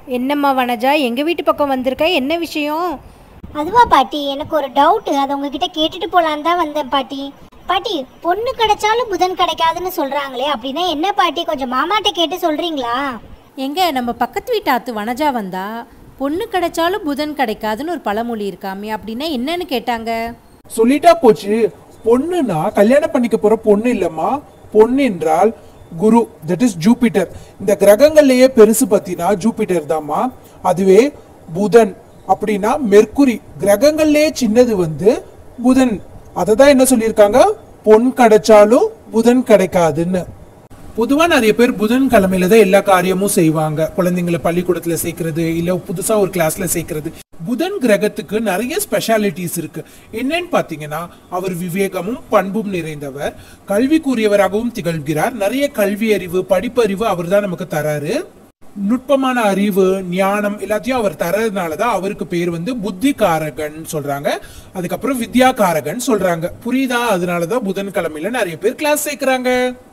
என்னம்மா வனஜா எங்கள் வீட்டு பக்கம் வந்திருக்க என்ன விஷயம் அதுவா பாட்டி எனக்கு ஒரு டவுட் அதை உங்ககிட்ட கேட்டுட்டு போலான்னு தான் வந்தேன் பாட்டி பாட்டி பொண்ணு கிடைச்சாலும் புதன் கிடைக்காதுன்னு சொல்றாங்களே அப்படின்னா என்ன பாட்டி கொஞ்சம் மாமாட்ட கேட்டு சொல்றீங்களா எங்க நம்ம பக்கத்து வீட்டு ஆத்து வனஜா வந்தா பொண்ணு கிடைச்சாலும் புதன் கிடைக்காதுன்னு ஒரு பழமொழி இருக்காமே அப்படின்னா என்னன்னு கேட்டாங்க சொல்லிட்டா போச்சு பொண்ணுனா கல்யாணம் பண்ணிக்க போற பொண்ணு இல்லம்மா பொண்ணு என்றால் குரு தட் இஸ் ஜூபிட்டர் இந்த கிரகங்கள்லயே பெருசு பத்தினா ஜூபிட்டர் தாம்மா அதுவே புதன் அப்படின்னா மெர்க்குரி கிரகங்கள்லயே சின்னது வந்து புதன் அதை தான் என்ன சொல்லியிருக்காங்க பொன் கிடைச்சாலும் புதன் கிடைக்காதுன்னு பொதுவா நிறைய பேர் புதன் கிழமையில தான் எல்லா காரியமும் செய்வாங்க குழந்தைங்களை பள்ளிக்கூடத்துல சேர்க்கறது இல்ல புதுசா ஒரு கிளாஸ்ல சேர்க்கறது புதன் கிரகத்துக்கு நிறைய ஸ்பெஷாலிட்டிஸ் இருக்கு என்னன்னு பாத்தீங்கன்னா அவர் விவேகமும் பண்பும் நிறைந்தவர் கல்விக்குரியவராகவும் திகழ்கிறார் நிறைய கல்வி அறிவு படிப்பறிவு அவர் தான் நமக்கு தராரு நுட்பமான அறிவு ஞானம் எல்லாத்தையும் அவர் தரதுனால தான் அவருக்கு பேர் வந்து புத்திகாரகன் சொல்றாங்க அதுக்கப்புறம் வித்யாகாரகன் சொல்றாங்க புரியுதா அதனால தான் புதன்கிழமையில நிறைய பேர் கிளாஸ் சேர்க்கறாங்க